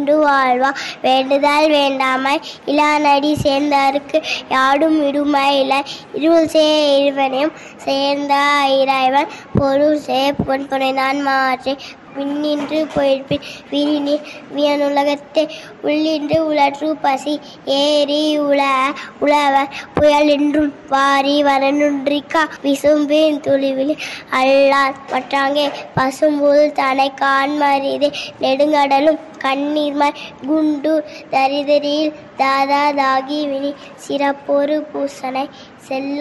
உண்டு வாழ்வா வேண்டுதல் வேண்டாமை இளாநடி சேர்ந்தாருக்கு யாடும் இடுமையில இருள் சே இருவனையும் சேர்ந்த இறைவன் பொருள் சே பொன் புனைதான் மாற்றி விண்ணின்று போயிருப்பின் விரினி வியனுலகத்தை உள்ளின்று உலற்று பசி ஏறி உல உழவர் புயல் என்றும் வாரி வரனுன்றிக்கா விசும்பின் துளிவில் அல்லார் மற்றாங்கே பசும்புல் தனை காண்மரிதே நெடுங்கடலும் கண்ணீர்மாய் குண்டு தரிதரில் தாதா தாகி வினி சிறப்பொரு பூசனை செல்ல